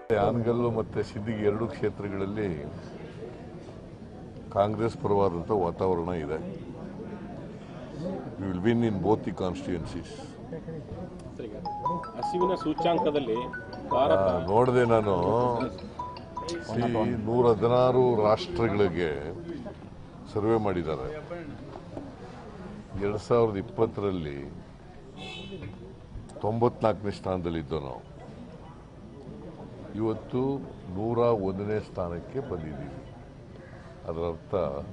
ಯಾನಗಲ್ಲು ಮತ್ತು ಸಿದ್ದಿಗೆ ಎರಡು ಕ್ಷೇತ್ರಗಳಲ್ಲಿ ಕಾಂಗ್ರೆಸ್ ಪರವಾದಂಥ ವಾತಾವರಣ ಇದೆ will win in both the constituencies ಈಗ ಹಸಿವಿನ ಸೂಚ್ಯಾಂಕದಲ್ಲಿ ಭಾರತ ನೋಡಿದೆ ನಾನು ಸಿ ನೂರ ಹದಿನಾರು ರಾಷ್ಟ್ರಗಳಿಗೆ ಸರ್ವೆ ಮಾಡಿದ್ದಾರೆ ಎರಡು ಸಾವಿರದ ಇಪ್ಪತ್ತರಲ್ಲಿ ತೊಂಬತ್ನಾಲ್ಕನೇ ಸ್ಥಾನದಲ್ಲಿದ್ದೋ ನಾವು ಇವತ್ತು ನೂರ ಒಂದನೇ ಸ್ಥಾನಕ್ಕೆ ಬಂದಿದ್ದೀವಿ ಅದರ ಅರ್ಥ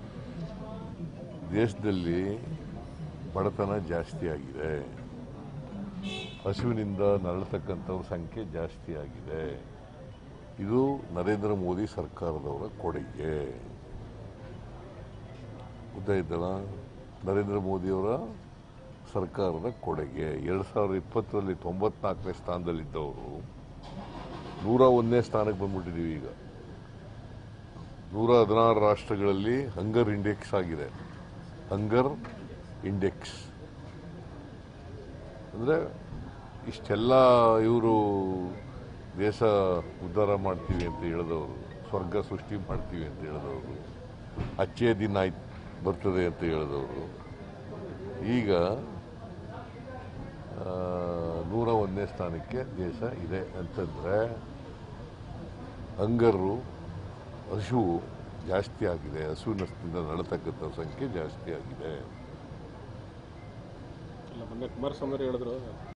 ದೇಶದಲ್ಲಿ ಬಡತನ ಜಾಸ್ತಿ ಆಗಿದೆ ಹಸುವಿನಿಂದ ನರಳತಕ್ಕಂಥವ್ರ ಸಂಖ್ಯೆ ಜಾಸ್ತಿ ಆಗಿದೆ ಇದು ನರೇಂದ್ರ ಮೋದಿ ಸರ್ಕಾರದವರ ಕೊಡುಗೆ ಗೊತ್ತಾಯ್ತಲ್ಲ ನರೇಂದ್ರ ಮೋದಿಯವರ ಸರ್ಕಾರದ ಕೊಡುಗೆ ಎರಡು ಸಾವಿರದ ಇಪ್ಪತ್ತರಲ್ಲಿ ತೊಂಬತ್ನಾಲ್ಕನೇ ಸ್ಥಾನದಲ್ಲಿದ್ದವರು ನೂರ ಒಂದನೇ ಸ್ಥಾನಕ್ಕೆ ಬಂದ್ಬಿಟ್ಟಿದ್ದೀವಿ ಈಗ ನೂರ ಹದಿನಾರು ರಾಷ್ಟ್ರಗಳಲ್ಲಿ ಹಂಗರ್ ಇಂಡೆಕ್ಸ್ ಆಗಿದೆ ಹಂಗರ್ ಇಂಡೆಕ್ಸ್ ಅಂದರೆ ಇಷ್ಟೆಲ್ಲ ಇವರು ದೇಶ ಉದ್ಧಾರ ಮಾಡ್ತೀವಿ ಅಂತ ಹೇಳಿದವರು ಸ್ವರ್ಗ ಸೃಷ್ಟಿ ಮಾಡ್ತೀವಿ ಅಂತ ಹೇಳಿದವರು ಅಚ್ಚೇ ದಿನ ಆಯ್ತು ಬರ್ತದೆ ಅಂತ ಹೇಳಿದವರು ಈಗ ಆ, ನೂರ ಒಂದನೇ ಸ್ಥಾನಕ್ಕೆ ದೇಶ ಇದೆ ಅಂತಂದರೆ ಹಂಗರು ಹಸುವು ಜಾಸ್ತಿ ಆಗಿದೆ ಹಸುವಿನಿಂದ ನಡತಕ್ಕಂಥ ಸಂಖ್ಯೆ ಜಾಸ್ತಿ ಆಗಿದೆ ಇಲ್ಲ ಮೊನ್ನೆ ಕುಮಾರಸ್ವಾಮಿ ಅವರು ಹೇಳಿದ್ರು